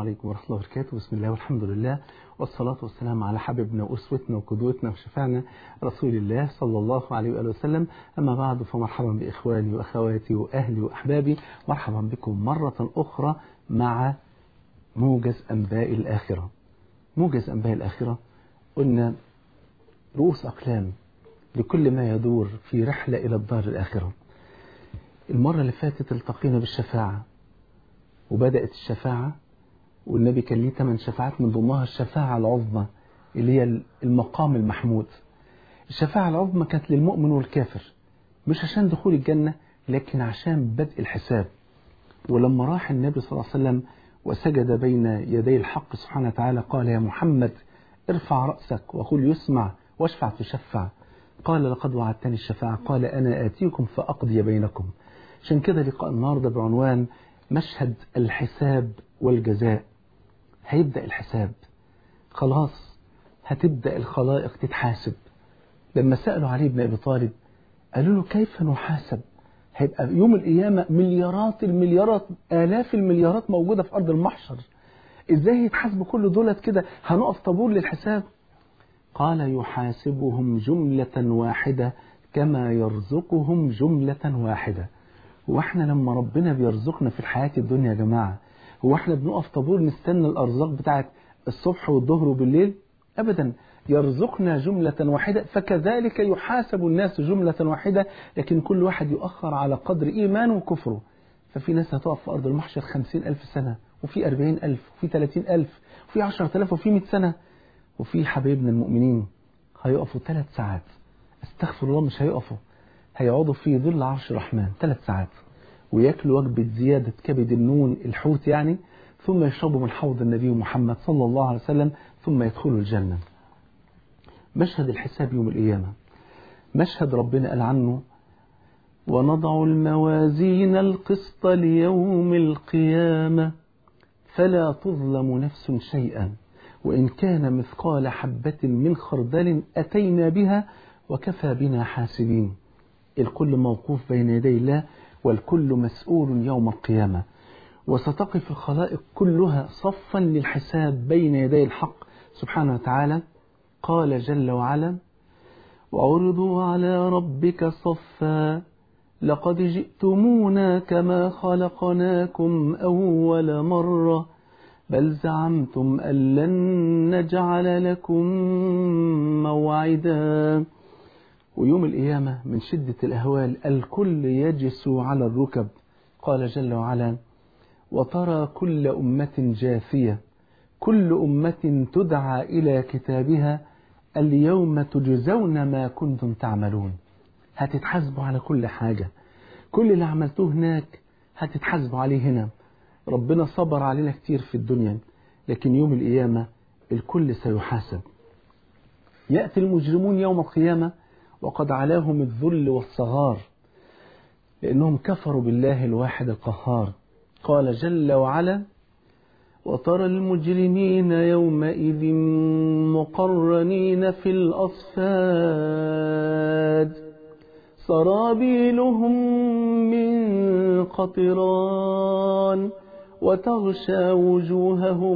عليكم ورحمة الله وبركاته بسم الله والحمد لله والصلاة والسلام على حبيبنا وأسوتنا وقدوتنا وشفعنا رسول الله صلى الله عليه وآله وسلم أما بعد فمرحبا بإخواني وأخواتي وأهلي وأحبابي مرحبا بكم مرة أخرى مع موجز أنباء الآخرة موجز أنباء الآخرة قلنا رؤوس أقلام لكل ما يدور في رحلة إلى الدار الآخرة المرة اللي فاتت التقينا بالشفاعة وبدأت الشفاعة والنبي كان ليه ثمان شفاعات من ضمنها الشفاعة العظمى اللي هي المقام المحمود الشفاعة العظمى كانت للمؤمن والكافر مش عشان دخول الجنة لكن عشان بدء الحساب ولما راح النبي صلى الله عليه وسلم وسجد بين يدي الحق سبحانه وتعالى قال يا محمد ارفع رأسك وقل يسمع واشفع تشفع قال لقد وعدتني الشفاعة قال أنا آتيكم فأقضي بينكم عشان كده لقاء النهاردة بعنوان مشهد الحساب والجزاء هيبدأ الحساب خلاص هتبدأ الخلائق تتحاسب لما سألوا علي بن أبي طالب قالوا له كيف نحاسب هيبقى يوم القيامة مليارات المليارات آلاف المليارات موجودة في أرض المحشر إزاي يتحاسبوا كل دولت كده هنقف طابور للحساب قال يحاسبهم جملة واحدة كما يرزقهم جملة واحدة هو احنا لما ربنا بيرزقنا في الحياة الدنيا يا جماعة هو احنا بنقف طابور نستنى الأرزاق بتاعت الصبح والظهر وبالليل أبدا يرزقنا جملة واحدة فكذلك يحاسب الناس جملة واحدة لكن كل واحد يؤخر على قدر إيمانه وكفره ففي ناس هتقف في أرض المحشر خمسين ألف سنة وفي أربعين ألف وفي ثلاثين ألف وفي عشرة ألاف وفي مئة سنة وفي حبايبنا المؤمنين هيقفوا ثلاث ساعات استغفر الله مش هيقفوا هيقعدوا في ظل عرش الرحمن ثلاث ساعات وياكلوا وجبة زيادة كبد النون الحوت يعني ثم يشربوا من حوض النبي محمد صلى الله عليه وسلم ثم يدخلوا الجنة مشهد الحساب يوم القيامة مشهد ربنا قال عنه ونضع الموازين القسط ليوم القيامة فلا تظلم نفس شيئا وإن كان مثقال حبة من خردل أتينا بها وكفى بنا حاسبين الكل موقوف بين يدي الله والكل مسؤول يوم القيامة وستقف الخلائق كلها صفا للحساب بين يدي الحق سبحانه وتعالى قال جل وعلا وعرضوا على ربك صفا لقد جئتمونا كما خلقناكم أول مرة بل زعمتم أن لن نجعل لكم موعدا ويوم القيامة من شدة الأهوال الكل يجسو على الركب قال جل وعلا وترى كل أمة جاثية كل أمة تدعى إلى كتابها اليوم تجزون ما كنتم تعملون هتتحاسبوا على كل حاجة كل اللي عملتوه هناك هتتحاسبوا عليه هنا ربنا صبر علينا كتير في الدنيا لكن يوم القيامة الكل سيحاسب يأتي المجرمون يوم القيامة وقد علاهم الذل والصغار لأنهم كفروا بالله الواحد القهار قال جل وعلا وترى المجرمين يومئذ مقرنين في الأصفاد سرابيلهم من قطران وتغشى وجوههم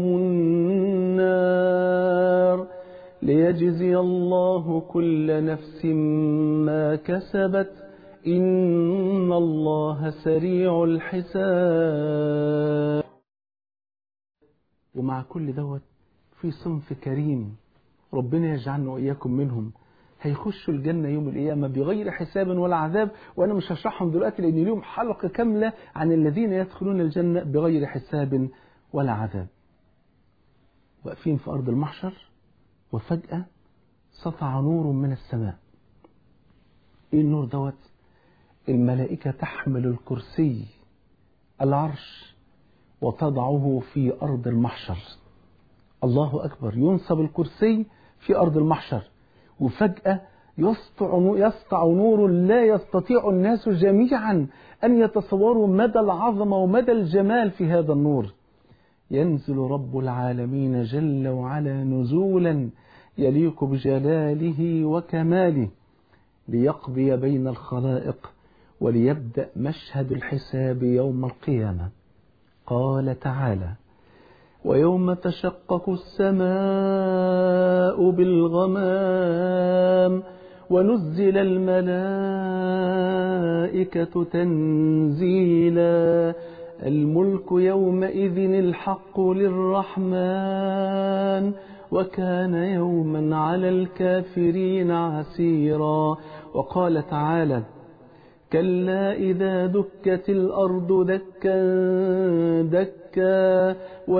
النار ليجزي الله كل نفس ما كسبت إن الله سريع الحساب ومع كل دوت في صنف كريم ربنا يجعلنا وإياكم منهم هيخشوا الجنة يوم القيامة بغير حساب ولا عذاب وأنا مش هشرحهم دلوقتي لأن اليوم حلقة كاملة عن الذين يدخلون الجنة بغير حساب ولا عذاب واقفين في أرض المحشر وفجأة سطع نور من السماء ايه النور دوت الملائكة تحمل الكرسي العرش وتضعه في أرض المحشر الله أكبر ينصب الكرسي في أرض المحشر وفجأة يسطع يسطع نور لا يستطيع الناس جميعا أن يتصوروا مدى العظمة ومدى الجمال في هذا النور ينزل رب العالمين جل وعلا نزولا يليق بجلاله وكماله ليقضي بين الخلائق وليبدأ مشهد الحساب يوم القيامة قال تعالى ويوم تشقق السماء بالغمام ونزل الملائكة تنزيلا الملك يومئذ الحق للرحمن وكان يوما على الكافرين عسيرا وقال تعالى كلا إذا دكت الأرض دكا دكا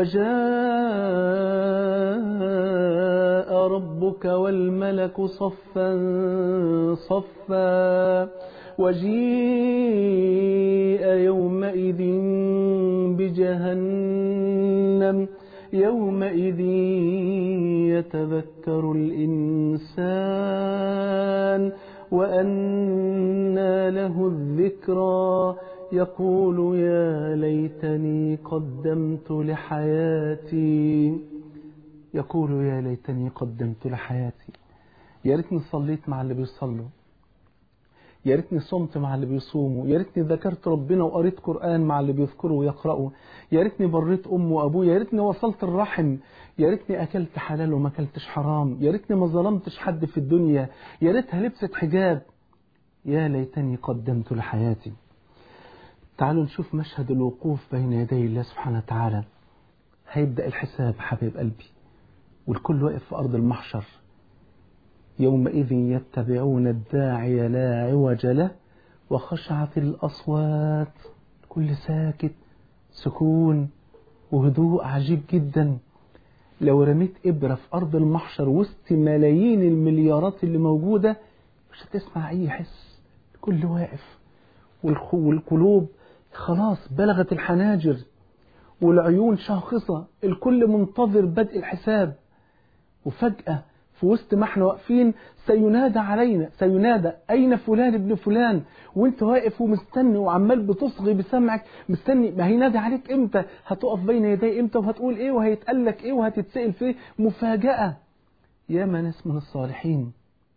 وجاء ربك والملك صفا صفا وجيء يومئذ بجهنم يومئذ يتذكر الإنسان وأنى له الذكرى يقول يا ليتني قدمت لحياتي يقول يا ليتني قدمت لحياتي يا ريتني صليت مع اللي بيصلوا يا ريتني صمت مع اللي بيصوموا يا ريتني ذكرت ربنا وقريت قرآن مع اللي بيذكروا ويقرأوا يا ريتني بريت أم وأبوه يا ريتني وصلت الرحم يا ريتني أكلت حلال وما أكلتش حرام يا ريتني ما ظلمتش حد في الدنيا يا ريتها لبست حجاب يا ليتني قدمت لحياتي تعالوا نشوف مشهد الوقوف بين يدي الله سبحانه وتعالى هيبدأ الحساب حبيب قلبي والكل واقف في أرض المحشر يومئذ يتبعون الداعي لا عوج له وخشعت الأصوات كل ساكت سكون وهدوء عجيب جدا لو رميت إبرة في أرض المحشر وسط ملايين المليارات اللي موجودة مش هتسمع أي حس الكل واقف والقلوب خلاص بلغت الحناجر والعيون شاخصة الكل منتظر بدء الحساب وفجأة في وسط ما احنا واقفين سينادى علينا سينادى أين فلان ابن فلان وانت واقف ومستني وعمال بتصغي بسمعك مستني ما هينادى عليك امتى هتقف بين يدي امتى وهتقول ايه وهيتقال لك ايه وهتتسأل فيه مفاجأة يا ما ناس من الصالحين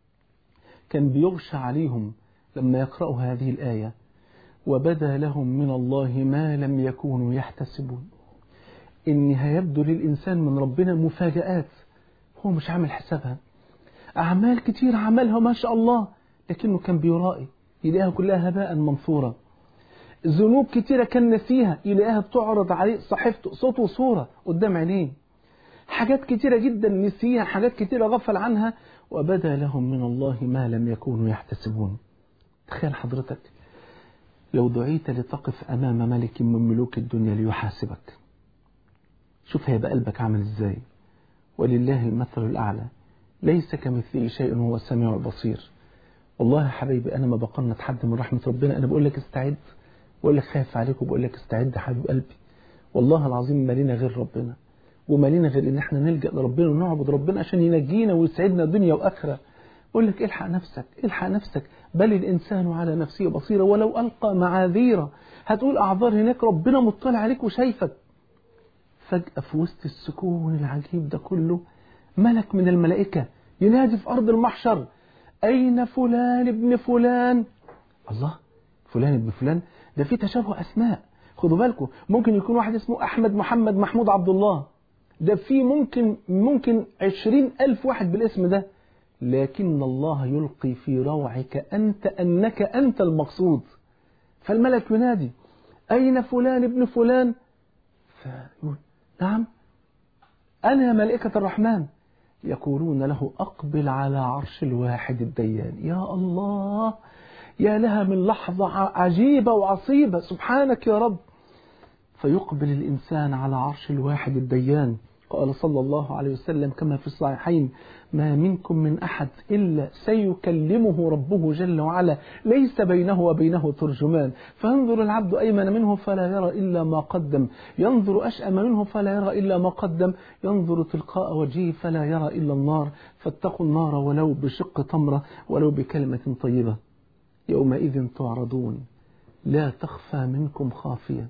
كان بيغشى عليهم لما يقرأوا هذه الآية وبدا لهم من الله ما لم يكونوا يحتسبون إن هيبدو للإنسان من ربنا مفاجآت هو مش عامل حسابها أعمال كتير عملها ما شاء الله لكنه كان بيرائي يلاقيها كلها هباء منثورا ذنوب كتيرة كان نسيها يلاقيها بتعرض عليه صحيفته صوت وصورة قدام عينيه حاجات كتيرة جدا نسيها حاجات كتيرة غفل عنها وبدا لهم من الله ما لم يكونوا يحتسبون تخيل حضرتك لو دعيت لتقف أمام ملك من ملوك الدنيا ليحاسبك شوف هيبقى قلبك عامل ازاي ولله المثل الأعلى ليس كمثله شيء هو السميع البصير والله يا حبيبي أنا ما بقنط حد من رحمة ربنا أنا بقول لك استعد بقول لك خايف عليك وبقول لك استعد يا حبيب قلبي والله العظيم ما لنا غير ربنا وما لنا غير ان احنا نلجأ لربنا ونعبد ربنا عشان ينجينا ويسعدنا دنيا وآخرة بقول لك الحق نفسك الحق نفسك بل الإنسان على نفسه بصيرة ولو ألقى معاذيره هتقول أعذار هناك ربنا مطلع عليك وشايفك فجأة في وسط السكون العجيب ده كله ملك من الملائكة ينادي في أرض المحشر أين فلان ابن فلان الله فلان ابن فلان ده في تشابه أسماء خدوا بالكم ممكن يكون واحد اسمه أحمد محمد محمود عبد الله ده في ممكن ممكن عشرين ألف واحد بالاسم ده لكن الله يلقي في روعك أنت أنك أنت المقصود فالملك ينادي أين فلان ابن فلان فيقول نعم أنا ملائكة الرحمن يقولون له أقبل على عرش الواحد الديان يا الله يا لها من لحظة عجيبة وعصيبة سبحانك يا رب فيقبل الإنسان على عرش الواحد الديان قال صلى الله عليه وسلم كما في الصحيحين ما منكم من أحد إلا سيكلمه ربه جل وعلا ليس بينه وبينه ترجمان فينظر العبد أيمن منه فلا يرى إلا ما قدم ينظر أشأم منه فلا يرى إلا ما قدم ينظر تلقاء وجهه فلا يرى إلا النار فاتقوا النار ولو بشق تمرة ولو بكلمة طيبة يومئذ تعرضون لا تخفى منكم خافية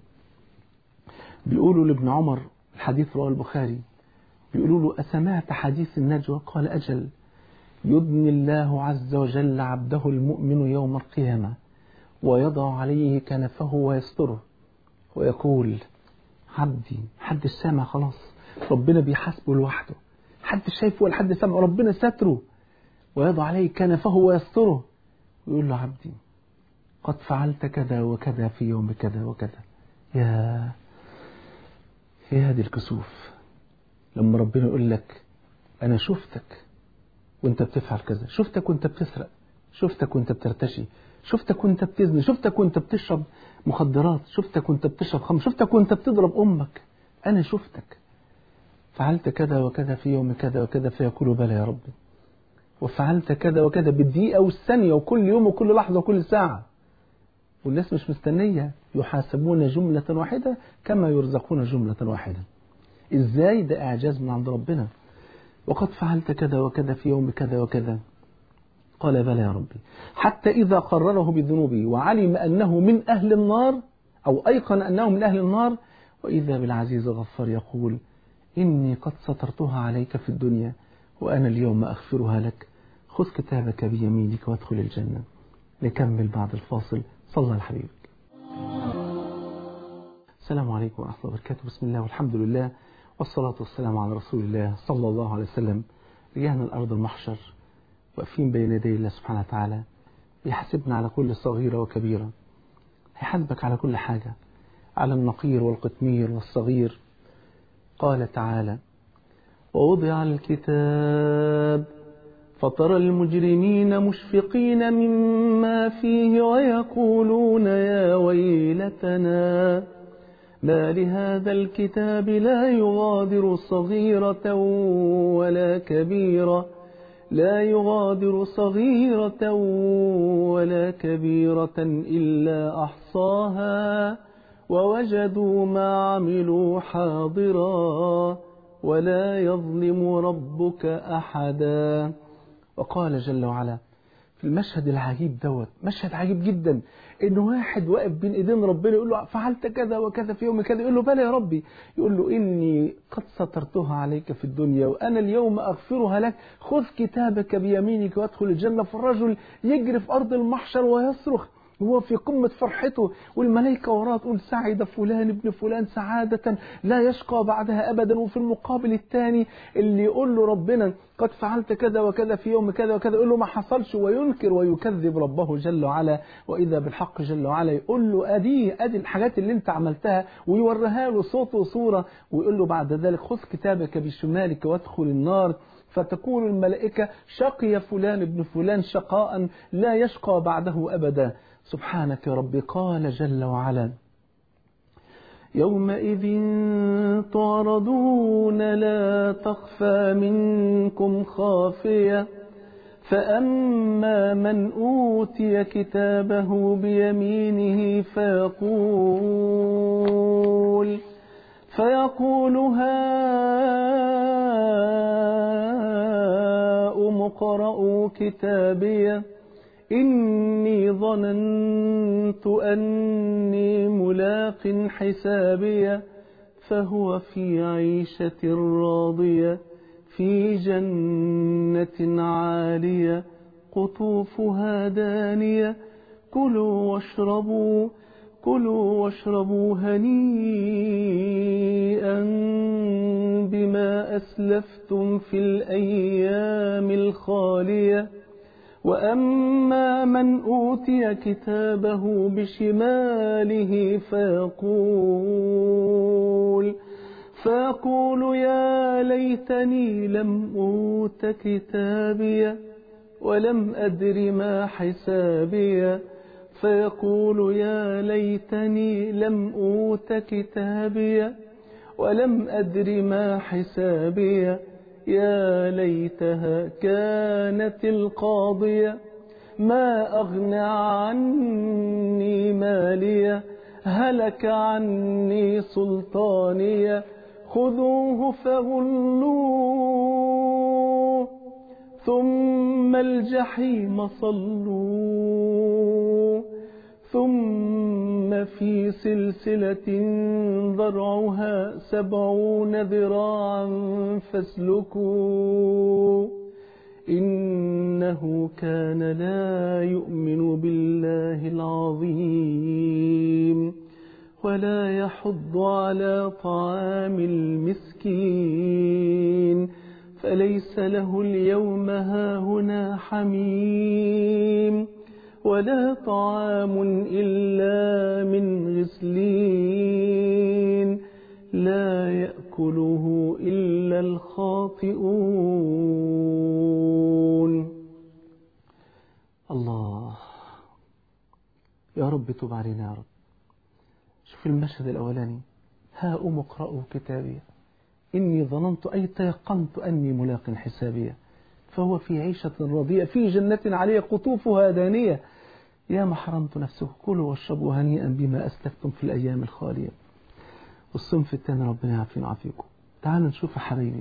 بيقولوا لابن عمر الحديث رواه البخاري بيقولوا له أسمعت حديث النجوى قال أجل يدني الله عز وجل عبده المؤمن يوم القيامة ويضع عليه كنفه ويستره ويقول عبدي حد السامع خلاص ربنا بيحاسبه لوحده حد شايفه ولا حد سامعه ربنا ستره ويضع عليه كنفه ويستره ويقول له عبدي قد فعلت كذا وكذا في يوم كذا وكذا يا يا هذه الكسوف لما ربنا يقول لك أنا شفتك وانت بتفعل كذا شفتك وانت بتسرق شفتك وانت بترتشي شفتك وانت بتزني شفتك وانت بتشرب مخدرات شفتك وانت بتشرب خمر شفتك وانت بتضرب أمك أنا شفتك فعلت كذا وكذا في يوم كذا وكذا فيقول بلى يا ربي وفعلت كذا وكذا بالدقيقة والثانية وكل يوم وكل لحظة وكل ساعة والناس مش مستنية يحاسبون جملة واحدة كما يرزقون جملة واحدة ازاي ده اعجاز من عند ربنا وقد فعلت كذا وكذا في يوم كذا وكذا قال بلى يا ربي حتى إذا قرره بذنوبه وعلم أنه من أهل النار أو أيقن أنه من أهل النار وإذا بالعزيز الغفار يقول إني قد سترتها عليك في الدنيا وأنا اليوم أغفرها لك خذ كتابك بيمينك وادخل الجنة نكمل بعد الفاصل صلى على حبيبك السلام عليكم ورحمة الله وبركاته بسم الله والحمد لله والصلاة والسلام على رسول الله صلى الله عليه وسلم رجعنا الأرض المحشر واقفين بين يدي الله سبحانه وتعالى يحاسبنا على كل صغيرة وكبيرة هيحاسبك على كل حاجة على النقير والقطمير والصغير قال تعالى ووضع الكتاب فترى المجرمين مشفقين مما فيه ويقولون يا ويلتنا ما لهذا الكتاب لا يغادر صغيرة ولا كبيرة لا يغادر صغيرة ولا كبيرة إلا أحصاها ووجدوا ما عملوا حاضرا ولا يظلم ربك أحدا وقال جل وعلا في المشهد العجيب دوت مشهد عجيب جدا ان واحد واقف بين ايدين ربنا يقول له فعلت كذا وكذا في يوم كذا يقول له بلى يا ربي يقول له اني قد سترتها عليك في الدنيا وانا اليوم اغفرها لك خذ كتابك بيمينك وادخل الجنه فالرجل يجري في ارض المحشر ويصرخ وهو في قمة فرحته والملائكة وراه تقول سعد فلان ابن فلان سعادة لا يشقى بعدها أبدا وفي المقابل الثاني اللي يقول له ربنا قد فعلت كذا وكذا في يوم كذا وكذا يقول له ما حصلش وينكر ويكذب ربه جل وعلا وإذا بالحق جل وعلا يقول له أدي أدي الحاجات اللي أنت عملتها ويوريها له صوت وصورة ويقول له بعد ذلك خذ كتابك بشمالك وادخل النار فتقول الملائكة شقي فلان ابن فلان شقاء لا يشقى بعده أبدا سبحانك يا رب قال جل وعلا يومئذ تعرضون لا تخفى منكم خافية فأما من أوتي كتابه بيمينه فيقول فيقول هاؤم اقرءوا كتابيه إني ظننت أني ملاق حسابية فهو في عيشة راضية في جنة عالية قطوفها دانية كلوا واشربوا كلوا واشربوا هنيئا بما أسلفتم في الأيام الخالية وأما من أوتي كتابه بشماله فيقول فيقول يا ليتني لم أوت كتابي ولم أدر ما حسابي فيقول يا ليتني لم أوت كتابي ولم أدر ما حسابي يا ليتها كانت القاضية ما أغنى عني مالية هلك عني سلطانية خذوه فغلوه ثم الجحيم صلوه ثم في سلسلة ذرعها سبعون ذراعا فاسلكوا إنه كان لا يؤمن بالله العظيم ولا يحض على طعام المسكين فليس له اليوم هاهنا حميم ولا طعام إلا من غسلين لا يأكله إلا الخاطئون الله يا رب تب علينا يا رب شوف المشهد الأولاني ها أم اقرأوا كتابي إني ظننت أي تيقنت أني ملاق حسابية فهو في عيشة رضيئة في جنة عليه قطوفها دانية يا ما حرمت نفسه كلوا واشربوا هنيئا بما أسلفتم في الأيام الخالية والصنف الثاني ربنا يعافينا ويعافيكم تعالوا نشوف يا حبايبي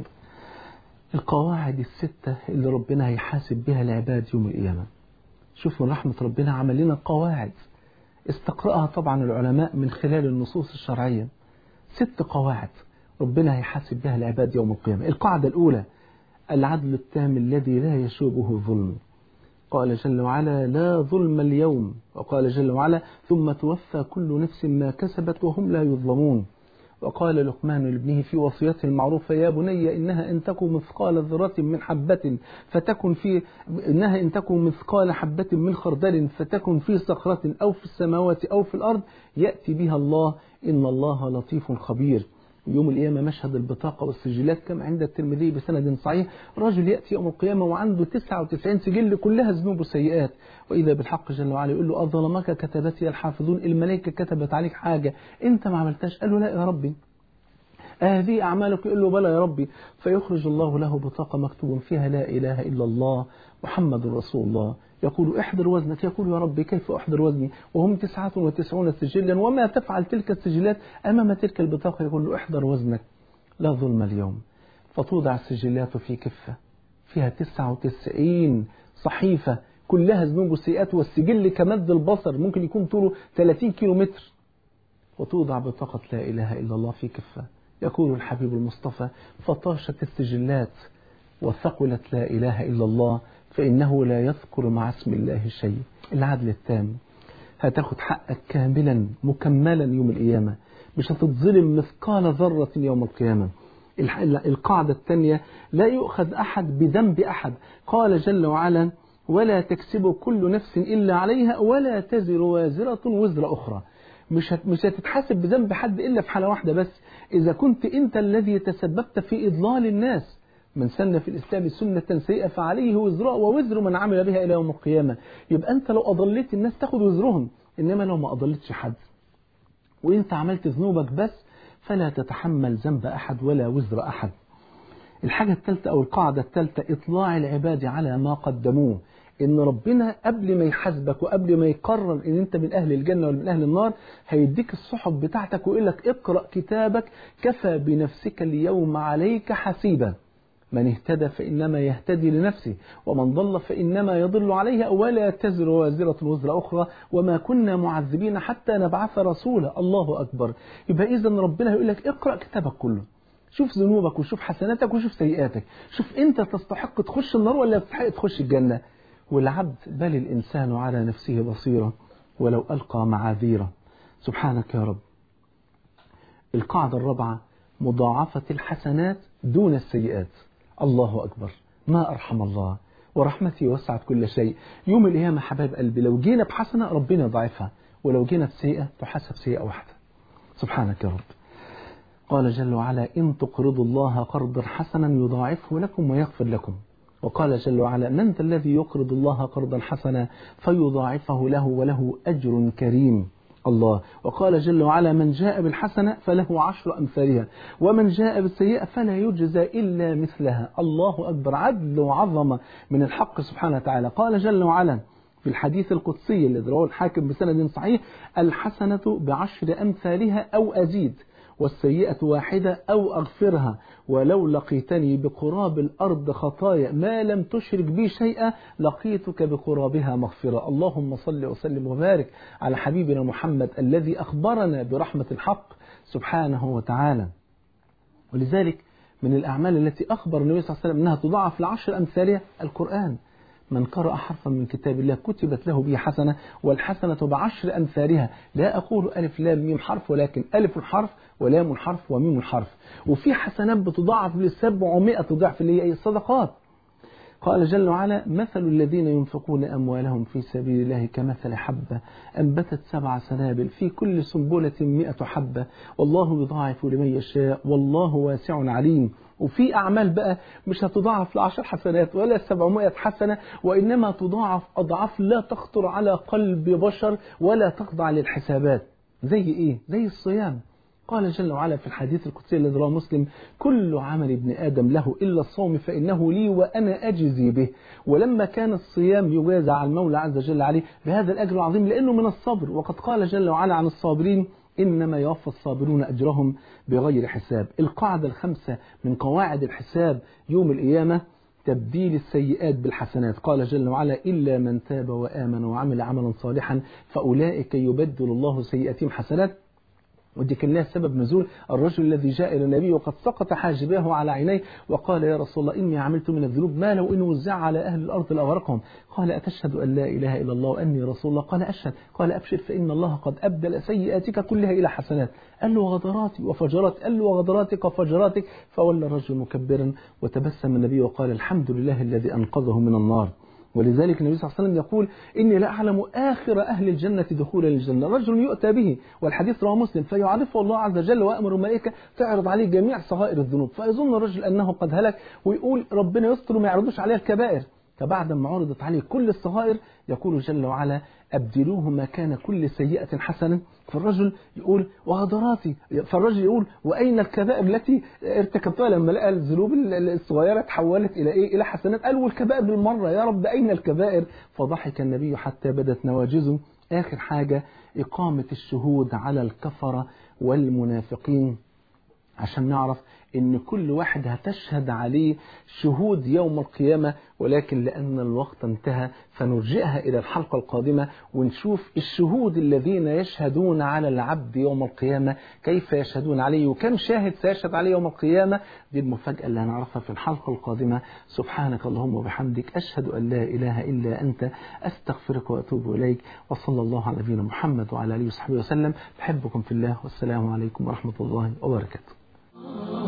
القواعد الستة اللي ربنا هيحاسب بها العباد يوم القيامة شوف من رحمة ربنا عمل لنا قواعد استقرأها طبعا العلماء من خلال النصوص الشرعية ست قواعد ربنا هيحاسب بها العباد يوم القيامة القاعدة الأولى العدل التام الذي لا يشوبه الظلم قال جل وعلا لا ظلم اليوم وقال جل وعلا ثم توفى كل نفس ما كسبت وهم لا يظلمون وقال لقمان لابنه في وصيته المعروفة يا بني إنها إن تكن مثقال ذرة من حبة فتكن في إنها إن تكن مثقال حبة من خردل فتكن في صخرة أو في السماوات أو في الأرض يأتي بها الله إن الله لطيف خبير يوم القيامة مشهد البطاقة والسجلات كما عند الترمذي بسند صحيح رجل يأتي يوم القيامة وعنده 99 سجل كلها ذنوب وسيئات وإذا بالحق جل وعلا يقول له أظلمك كتبتي الحافظون الملائكة كتبت عليك حاجة أنت ما عملتهاش قال له لا يا ربي هذه أعمالك يقول له بلى يا ربي فيخرج الله له بطاقة مكتوب فيها لا إله إلا الله محمد رسول الله يقول احضر وزنك يقول يا ربي كيف أحضر وزني وهم تسعة وتسعون سجلا وما تفعل تلك السجلات أمام تلك البطاقة يقول له احضر وزنك لا ظلم اليوم فتوضع السجلات في كفة فيها تسعة وتسعين صحيفة كلها ذنوب وسيئات والسجل كمد البصر ممكن يكون طوله 30 كيلو متر وتوضع بطاقة لا إله إلا الله في كفة يقول الحبيب المصطفى فطاشت السجلات وثقلت لا إله إلا الله فإنه لا يذكر مع اسم الله شيء العدل التام هتاخد حقك كاملا مكملا يوم القيامة مش هتتظلم مثقال ذرة يوم القيامة القاعدة الثانية لا يؤخذ أحد بذنب أحد قال جل وعلا ولا تكسب كل نفس إلا عليها ولا تزر وازرة وزر أخرى مش مش هتتحاسب بذنب حد إلا في حالة واحدة بس إذا كنت أنت الذي تسببت في إضلال الناس من سن في الإسلام سنة سيئة فعليه وزرها ووزر من عمل بها إلى يوم القيامة يبقى أنت لو أضليت الناس تاخد وزرهم إنما لو ما أضلتش حد وإنت عملت ذنوبك بس فلا تتحمل ذنب أحد ولا وزر أحد الحاجة الثالثة أو القاعدة الثالثة إطلاع العباد على ما قدموه إن ربنا قبل ما يحاسبك وقبل ما يقرر إن أنت من أهل الجنة ولا من أهل النار هيديك الصحف بتاعتك ويقول لك اقرأ كتابك كفى بنفسك اليوم عليك حسيبا من اهتدى فإنما يهتدي لنفسه ومن ضل فإنما يضل عليها ولا تزر وازرة وزر أخرى وما كنا معذبين حتى نبعث رسولا الله أكبر يبقى إذا ربنا يقول لك اقرأ كتابك كله شوف ذنوبك وشوف حسناتك وشوف سيئاتك شوف أنت تستحق تخش النار ولا تستحق تخش الجنة والعبد بل الإنسان على نفسه بصيرة ولو ألقى معاذيره سبحانك يا رب القاعدة الرابعة مضاعفة الحسنات دون السيئات الله أكبر ما أرحم الله ورحمتي وسعت كل شيء يوم القيامة حبايب قلبي لو جينا بحسنة ربنا يضاعفها ولو جينا بسيئة تحسب سيئة واحدة سبحانك يا رب قال جل وعلا إن تقرضوا الله قرضا حسنا يضاعفه لكم ويغفر لكم وقال جل وعلا من ذا الذي يقرض الله قرضا حسنا فيضاعفه له وله أجر كريم الله وقال جل وعلا من جاء بالحسنة فله عشر أمثالها ومن جاء بالسيئة فلا يجزى إلا مثلها الله أكبر عدل وعظمة من الحق سبحانه وتعالى قال جل وعلا في الحديث القدسي الذي رواه الحاكم بسند صحيح الحسنة بعشر أمثالها أو أزيد والسيئة واحدة أو أغفرها ولو لقيتني بقراب الأرض خطايا ما لم تشرك بي شيئا لقيتك بقرابها مغفرة اللهم صل وسلم وبارك على حبيبنا محمد الذي أخبرنا برحمة الحق سبحانه وتعالى ولذلك من الأعمال التي أخبر النبي صلى الله عليه وسلم أنها تضاعف لعشر أمثالها القرآن من قرأ حرفا من كتاب الله كتبت له به حسنة والحسنة بعشر أمثالها لا أقول ألف لام ميم حرف ولكن ألف حرف ولام حرف وميم حرف وفي حسنات بتضاعف لسبعمائة ضعف اللي هي الصدقات قال جل وعلا مثل الذين ينفقون أموالهم في سبيل الله كمثل حبة أنبتت سبع سنابل في كل سنبلة مئة حبة والله يضاعف لمن يشاء والله واسع عليم وفي أعمال بقى مش هتضاعف لعشر حسنات ولا سبعمائة حسنة وإنما تضاعف أضعاف لا تخطر على قلب بشر ولا تخضع للحسابات زي إيه؟ زي الصيام قال جل وعلا في الحديث القدسي الذي رواه مسلم كل عمل ابن آدم له إلا الصوم فإنه لي وأنا أجزي به ولما كان الصيام يجازى على المولى عز وجل عليه بهذا الأجر العظيم لأنه من الصبر وقد قال جل وعلا عن الصابرين إنما يوفى الصابرون أجرهم بغير حساب القاعدة الخمسة من قواعد الحساب يوم القيامة تبديل السيئات بالحسنات قال جل وعلا إلا من تاب وآمن وعمل عملا صالحا فأولئك يبدل الله سيئاتهم حسنات ودي كان لها سبب نزول الرجل الذي جاء إلى النبي وقد سقط حاجباه على عينيه وقال يا رسول الله إني عملت من الذنوب ما لو إنه وزع على أهل الأرض لأغرقهم قال أتشهد أن لا إله إلا الله وأني رسول الله قال أشهد قال أبشر فإن الله قد أبدل سيئاتك كلها إلى حسنات قال له غدراتي وفجراتي قال له وغدراتك وفجراتك فولى الرجل مكبرا وتبسم النبي وقال الحمد لله الذي أنقذه من النار ولذلك النبي صلى الله عليه وسلم يقول إني لا أعلم آخر أهل الجنة دخولا للجنة رجل يؤتى به والحديث رواه مسلم فيعرفه الله عز وجل وأمر الملائكة تعرض عليه جميع صغائر الذنوب فيظن الرجل أنه قد هلك ويقول ربنا يستر وما يعرضوش عليه الكبائر فبعد ما عرضت عليه كل الصغائر يقول جل وعلا أبدلوه مكان كل سيئة حسنة فالرجل يقول وغدراتي فالرجل يقول وأين الكبائر التي ارتكبتها لما لقى الذنوب الصغيرة تحولت إلى إيه إلى حسنات قال والكبائر بالمرة يا رب أين الكبائر فضحك النبي حتى بدت نواجزه آخر حاجة إقامة الشهود على الكفرة والمنافقين عشان نعرف ان كل واحد هتشهد عليه شهود يوم القيامة ولكن لأن الوقت انتهى فنرجئها إلى الحلقة القادمة ونشوف الشهود الذين يشهدون على العبد يوم القيامة كيف يشهدون عليه وكم شاهد سيشهد عليه يوم القيامة دي المفاجأة اللي هنعرفها في الحلقة القادمة سبحانك اللهم وبحمدك أشهد أن لا إله إلا أنت أستغفرك وأتوب إليك وصلى الله على نبينا محمد وعلى آله وصحبه وسلم بحبكم في الله والسلام عليكم ورحمة الله وبركاته